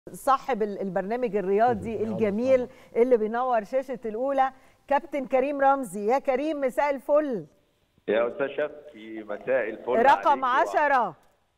صاحب البرنامج الرياضي الجميل اللي بينور شاشه الاولى كابتن كريم رمزي يا كريم مساء الفل يا استاذ شفقي مساء الفل رقم عليك. عشرة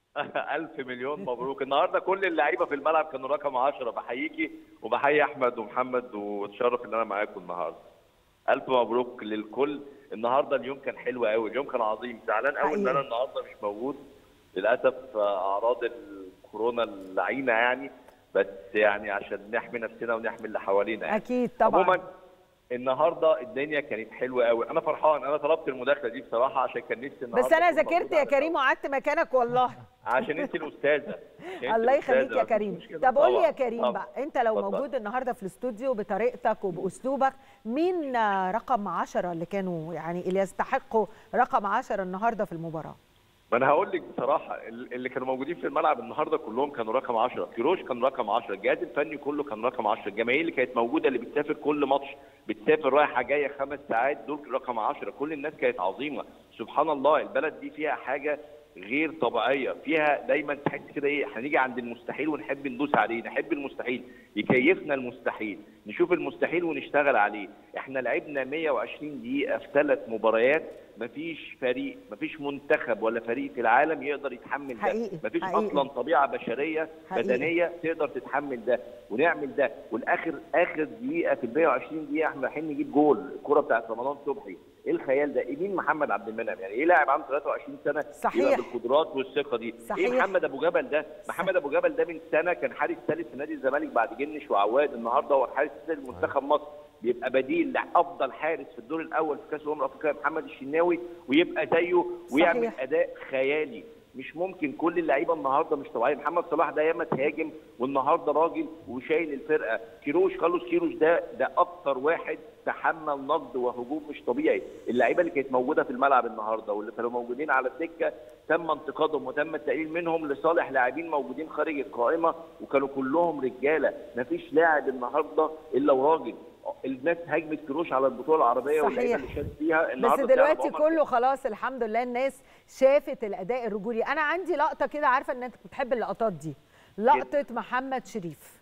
ألف مليون مبروك النهارده كل اللعيبه في الملعب كانوا رقم 10 بحييكي وبحيي احمد ومحمد واتشرف ان انا معاكم النهارده ألف مبروك للكل النهارده اليوم كان حلو قوي اليوم كان عظيم زعلان قوي ان حقيقي. انا النهارده مش موجود للاسف اعراض الكورونا اللعينه يعني بس يعني عشان نحمي نفسنا ونحمي اللي حوالينا يعني. اكيد طبعا عموما النهارده الدنيا كانت حلوه قوي انا فرحان انا طلبت المداخله دي بصراحه عشان كان نفسي النهارده بس انا أكون ذاكرت موجود يا على كريم وقعدت مكانك والله عشان انت الاستاذه عشان أنت الله يخليك الأستاذة، يا مفيش كريم مشكلة. طب قول لي طبعاً، يا كريم طبعاً. بقى انت لو اتفضل. موجود النهارده في الاستوديو بطريقتك وباسلوبك مين آه، رقم عشرة اللي كانوا يعني اللي يستحقوا رقم عشرة النهارده في المباراه ما انا هقول لك بصراحه ال- اللي كانوا موجودين في الملعب النهارده كلهم كانوا رقم 10 كيروش كان رقم 10 الجهاز الفني كله كان رقم 10 الجماهير اللي كانت موجوده اللي بتسافر كل ماتش بتسافر رايحه جايه خمس ساعات دول رقم 10 كل الناس كانت عظيمه سبحان الله البلد دي فيها حاجه غير طبيعيه فيها دايما تحس كده ايه احنا نيجي عند المستحيل ونحب ندوس عليه نحب المستحيل يكيفنا المستحيل نشوف المستحيل ونشتغل عليه احنا لعبنا 120 دقيقه في ثلاث مباريات مفيش فريق مفيش منتخب ولا فريق في العالم يقدر يتحمل ده حقيقي، مفيش حقيقي. اصلا طبيعه بشريه حقيقي. بدنيه تقدر تتحمل ده ونعمل ده والاخر اخر دقيقه في ال 120 دقيقه احنا رايحين نجيب جول الكره بتاعت رمضان صبحي ايه الخيال ده؟ ايه مين محمد عبد المنعم؟ يعني ايه لاعب عنده 23 سنه صحيح. يبقى بالقدرات والثقه دي؟ صحيح. ايه محمد ابو جبل ده؟ محمد ابو جبل ده من سنه كان حارس ثالث في نادي الزمالك بعد جنش وعواد النهارده هو حارس ثالث منتخب مصر بيبقى بديل لافضل حارس في الدور الاول في كاس الامم الافريقيه محمد الشناوي ويبقى زيه ويعمل صحيح. اداء خيالي مش ممكن كل اللعيبه النهارده مش طبيعيه محمد صلاح ده ياما تهاجم والنهارده راجل وشايل الفرقه كيروش كارلوس كيروش ده ده اكتر واحد تحمل نقد وهجوم مش طبيعي اللعيبه اللي كانت موجوده في الملعب النهارده واللي كانوا موجودين على الدكه تم انتقادهم وتم التقليل منهم لصالح لاعبين موجودين خارج القائمه وكانوا كلهم رجاله مفيش لاعب النهارده الا وراجل الناس هاجمت كيروش على البطوله العربيه واللعيبه صحيح. اللي شارك فيها بس النهارده دلوقتي بتلعب عمر كله خلاص الحمد لله الناس شافت الاداء الرجولي انا عندي لقطه كده عارفه ان انت بتحب اللقطات دي لقطه محمد شريف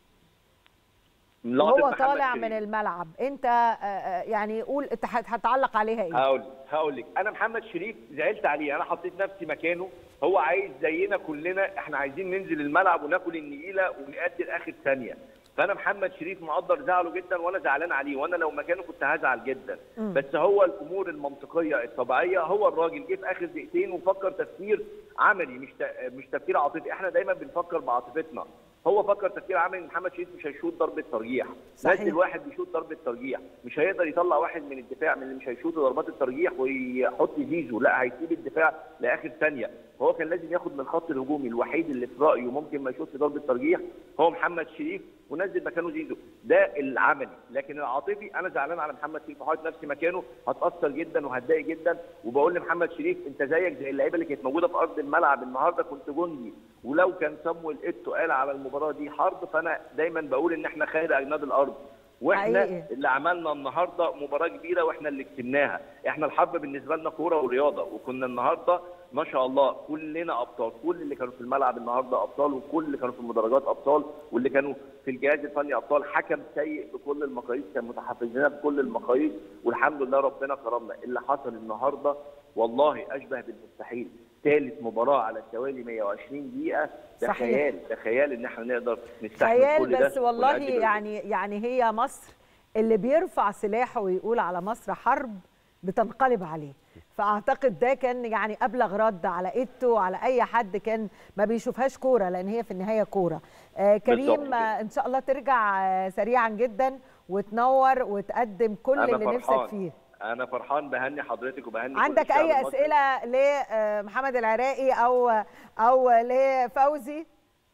لقطة هو محمد طالع شريف. من الملعب انت آه، آه، يعني قول انت هت- هتعلق عليها ايه هقول هقول لك انا محمد شريف زعلت عليه انا حطيت نفسي مكانه هو عايز زينا كلنا احنا عايزين ننزل الملعب وناكل النجيله ونأدي لاخر ثانيه فانا محمد شريف مقدر زعله جدا وانا زعلان عليه وانا لو مكانه كنت هزعل جدا مم. بس هو الامور المنطقيه الطبيعيه هو الراجل جه في اخر دقيقتين وفكر تفكير عملي مش ت- مش تفكير عاطفي احنا دايما بنفكر بعاطفتنا هو فكر تفكير عملي إن محمد شريف مش هيشوط ضربه ترجيح صحيح. نزل واحد بيشوط ضربه ترجيح مش هيقدر يطلع واحد من الدفاع من اللي مش هيشوط ضربات الترجيح ويحط زيزو لا هيسيب الدفاع لاخر ثانيه فهو كان لازم ياخد من الخط الهجومي الوحيد اللي في رايه ممكن ما يشوطش ضربه ترجيح هو محمد شريف ونزل مكانه زيزو ده العملي لكن العاطفي انا زعلان على محمد شريف وحاطط نفسي مكانه هتاثر جدا وهتضايق جدا وبقول لمحمد شريف انت زيك زي اللعيبه اللي كانت موجوده في ارض الملعب النهارده كنت جندي ولو كان صامويل ايتو قال على المباراه دي حرب فانا دايما بقول ان احنا خير اجناد الارض واحنا حقيقي. اللي عملنا النهارده مباراه كبيره واحنا اللي كسبناها احنا الحرب بالنسبه لنا كوره ورياضه وكنا النهارده ما شاء الله كلنا ابطال كل اللي كانوا في الملعب النهارده ابطال وكل اللي كانوا في المدرجات ابطال واللي كانوا في الجهاز الفني ابطال حكم سيء بكل المقاييس كان متحفز لنا بكل المقاييس والحمد لله ربنا كرمنا اللي حصل النهارده والله اشبه بالمستحيل ثالث مباراه على التوالي 120 دقيقه ده صحيح. خيال ده خيال ان احنا نقدر نستحمل كل خيال ده بس والله ونأدي بالواجب. يعني يعني هي مصر اللي بيرفع سلاحه ويقول على مصر حرب بتنقلب عليه فاعتقد ده كان يعني ابلغ رد على ايتو وعلى اي حد كان ما بيشوفهاش كوره لان هي في النهايه كوره آه بالظبط كريم كده. آه ان شاء الله ترجع آه سريعا جدا وتنور وتقدم كل أنا اللي نفسك فرحان. فيه انا فرحان بهني حضرتك وبهني كل عندك الشعب اي المصري. اسئله لمحمد العراقي او او لفوزي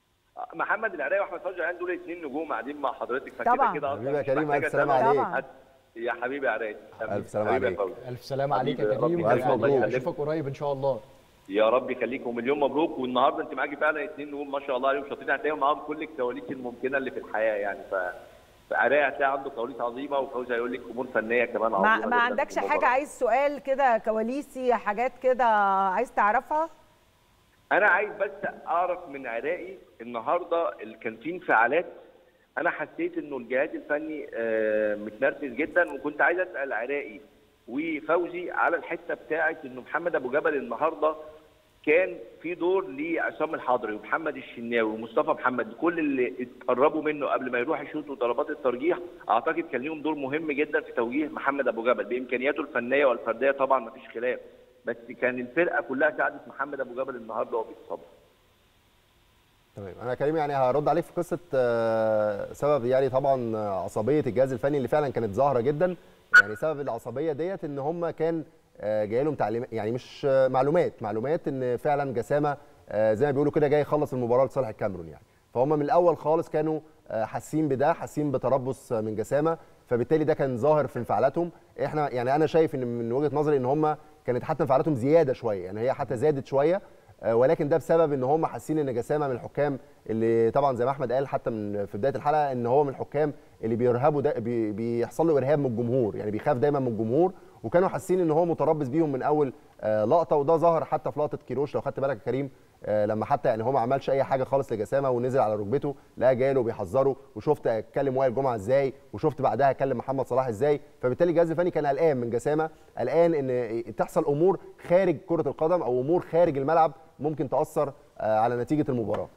محمد العراقي واحمد فوزي العين دول اثنين نجوم قاعدين مع حضرتك فكده طبعاً. كده أصلاً حبيبي يا مش كريم، محتاجة ألف سلامة سلام. عليك. حد- يا حبيبي يا عراقي ألف سلامة حبيبي يا عليك. فوزي. الف سلامة عليك حبيبي يا يا رب كريم يخليك. والف مبروك يخليك. اشوفك قريب ان شاء الله يا رب يخليك ومليون مبروك والنهارده انت معاكي فعلا اثنين نجوم ما شاء الله عليهم شاطرين هتلاقيهم معاهم كل الكواليس الممكنه اللي في الحياه يعني ف فعراقي هتلاقي عنده كواليس عظيمه وفوزي هيقول لك امور فنيه كمان عظيمه ما, جداً ما في عندكش المباراة. حاجه عايز سؤال كده كواليسي حاجات كده عايز تعرفها انا عايز بس اعرف من عراقي النهارده اللي كان فيه انفعالات انا حسيت انه الجهاز الفني آه، متنرفز جدا وكنت عايز اسال عراقي وفوزي على الحته بتاعه انه محمد ابو جبل النهارده كان في دور لعصام الحضري ومحمد الشناوي ومصطفى محمد كل اللي اتقربوا منه قبل ما يروح يشوطوا ضربات الترجيح اعتقد كان ليهم دور مهم جدا في توجيه محمد ابو جبل بامكانياته الفنيه والفرديه طبعا ما فيش خلاف بس كان الفرقه كلها ساعدت محمد ابو جبل النهارده وهو بيتصاب تمام انا كريم يعني هرد عليك في قصه آه، سبب يعني طبعا عصبيه الجهاز الفني اللي فعلا كانت ظاهره جدا يعني سبب العصبيه ديت ان هم كان آه، جاي لهم تعليمات يعني مش آه، معلومات معلومات ان فعلا جسامه آه، زي ما بيقولوا كده جاي يخلص المباراه لصالح الكاميرون يعني فهم من الاول خالص كانوا آه، حاسين بده حاسين بتربص من جسامه فبالتالي ده كان ظاهر في انفعالاتهم احنا يعني انا شايف ان من وجهه نظري ان هم كانت حتى انفعالاتهم زياده شويه يعني هي حتى زادت شويه آه، ولكن ده بسبب ان هم حاسين ان جسامه من الحكام اللي طبعا زي ما احمد قال حتى من في بدايه الحلقه ان هو من الحكام اللي بيرهبوا ده بي بيحصل له ارهاب من الجمهور يعني بيخاف دايما من الجمهور وكانوا حاسين ان هو متربص بيهم من اول آه، لقطه وده ظهر حتى في لقطه كيروش لو خدت بالك يا كريم آه، لما حتى يعني هو ما عملش اي حاجه خالص لجسامه ونزل على ركبته لا جاي له بيحذره وشفت اتكلم وائل جمعه ازاي وشفت بعدها اتكلم محمد صلاح ازاي فبالتالي الجهاز الفني كان قلقان من جسامه قلقان ان تحصل امور خارج كره القدم او امور خارج الملعب ممكن تاثر آه، على نتيجه المباراه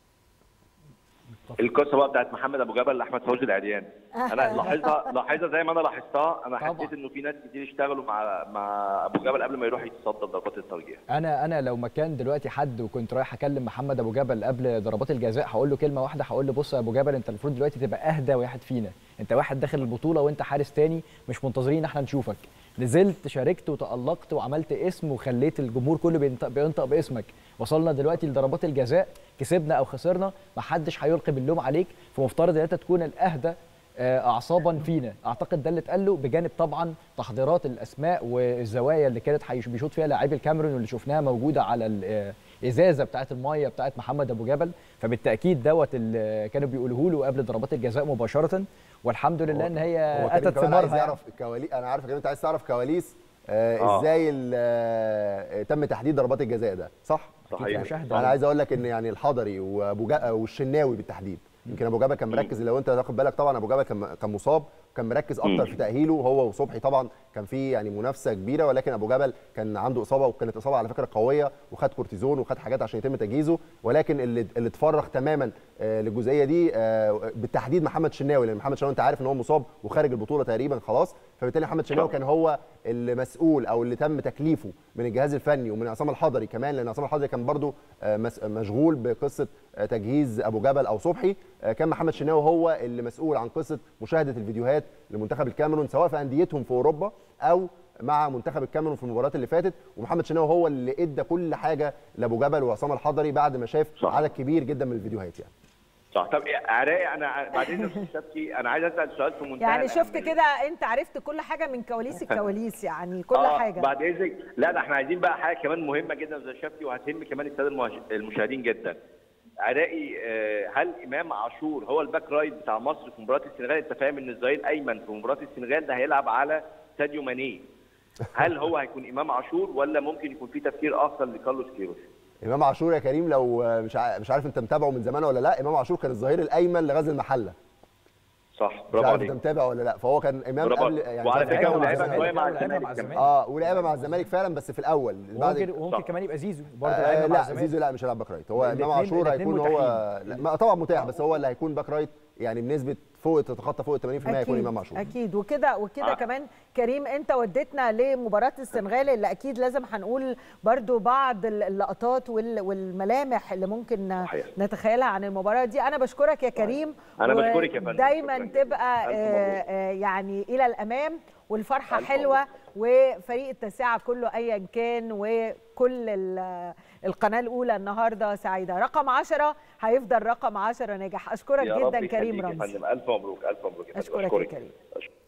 القصه بقى بتاعت محمد ابو جبل لاحمد فوزي العريان انا لاحظها لاحظها زي ما انا لاحظتها انا طبعا. حسيت انه في ناس كتير اشتغلوا مع مع ابو جبل قبل ما يروح يتصدى ضربات الترجيح انا انا لو مكان دلوقتي حد وكنت رايح اكلم محمد ابو جبل قبل ضربات الجزاء هقول له كلمه واحده هقول له بص يا ابو جبل انت المفروض دلوقتي تبقى اهدى واحد فينا انت واحد داخل البطوله وانت حارس تاني مش منتظرين احنا نشوفك نزلت شاركت وتالقت وعملت اسم وخليت الجمهور كله بينطق, بينطق باسمك وصلنا دلوقتي لضربات الجزاء كسبنا او خسرنا محدش هيلقي باللوم عليك فمفترض ان انت تكون الاهدى آه، اعصابا فينا اعتقد ده اللي اتقال له بجانب طبعا تحضيرات الاسماء والزوايا اللي كانت هيش- بيشوط فيها لاعبي الكاميرون واللي شفناها موجوده على الازازه بتاعه الميه بتاعه محمد ابو جبل فبالتاكيد دوت اللي كانوا بيقولوه له قبل ضربات الجزاء مباشره والحمد لله ان هي هو كريم اتت كمان عايز ثمارها يعني. يعرف الكواليس انا عارف يا كريم انت عايز تعرف كواليس آه آه. ازاي ال- آه تم تحديد ضربات الجزاء ده صح صحيح مشاهدة. انا عايز اقول لك ان يعني الحضري وابو جا والشناوي بالتحديد يمكن ابو جبل كان مركز لو انت تاخد بالك طبعا ابو جبل كان كان مصاب كان مركز اكتر في تاهيله هو وصبحي طبعا كان في يعني منافسه كبيره ولكن ابو جبل كان عنده اصابه وكانت اصابه على فكره قويه وخد كورتيزون وخد حاجات عشان يتم تجهيزه ولكن اللي اللي اتفرغ تماما آه، للجزئيه دي آه، بالتحديد محمد شناوي لان محمد شناوي انت عارف ان هو مصاب وخارج البطوله تقريبا خلاص فبالتالي محمد شناوي كان هو المسؤول او اللي تم تكليفه من الجهاز الفني ومن عصام الحضري كمان لان عصام الحضري كان برضو آه، مس- مشغول بقصه آه، تجهيز ابو جبل او صبحي آه، كان محمد شناوي هو اللي مسؤول عن قصه مشاهده الفيديوهات لمنتخب الكاميرون سواء في انديتهم في اوروبا او مع منتخب الكاميرون في المباريات اللي فاتت ومحمد شناوي هو اللي ادى كل حاجه لابو جبل وعصام الحضري بعد ما شاف صح. عدد كبير جدا من الفيديوهات يعني صح طب عراقي انا بعدين يا أستاذ شبكي انا عايز اسال سؤال في منتهى يعني شفت الأهمية. كده انت عرفت كل حاجه من كواليس الكواليس يعني كل آه، حاجه بعد اذنك لا ده احنا عايزين بقى حاجه كمان مهمه جدا زي شفتي وهتهم كمان الساده المهاج- المشاهدين جدا عراقي آه، هل امام عاشور هو الباك رايت بتاع مصر في مباراه السنغال انت فاهم ان الظهير الايمن في مباراه السنغال ده هيلعب على ساديو ماني هل هو هيكون امام عاشور ولا ممكن يكون في تفكير اخر لكارلوس كيروش امام عاشور يا كريم لو آه، مش ع- مش عارف انت متابعه من زمان ولا لا امام عاشور كان الظهير الايمن لغزل المحله صح مش برافو عارف عليك انت متابع ولا لا فهو كان امام برافو قبل عليك. وعلى زي- فكره لعبها مع ولعبها الزمالك. شويه مع لعبها مع الزمالك الزمالك. كمان اه ولعبها مع الزمالك فعلا بس في الاول بعد وممكن وممكن صح. كمان يبقى زيزو برضه آه لعيبه مع لا الزمالك. زيزو لا مش هيلعب باك رايت هو الاتنين- امام عاشور الاتنين هيكون هو متاحين. لا ما طبعا متاح بس هو اللي هيكون باك رايت يعني بنسبه فوق تتخطى فوق ال 80% هيكون امام عاشور اكيد وكده وكده آه. كمان كريم انت وديتنا لمباراه السنغال اللي اكيد لازم هنقول برضو بعض اللقطات وال- والملامح اللي ممكن صحيح. نتخيلها عن المباراه دي انا بشكرك يا كريم أنا بشكرك يا فندم. دايما شكراً جداً. تبقى ألف آه، مبروك. آه، يعني الى الامام والفرحه ألف حلوه وفريق التاسعه كله ايا كان وكل ال- القناه الاولى النهارده سعيده رقم 10 هيفضل رقم 10 ناجح اشكرك يا رب جدا كريم يخليك يا رمزي فندم الف مبروك الف مبروك يا فندم. أشكرك يا أشكرك. كريم.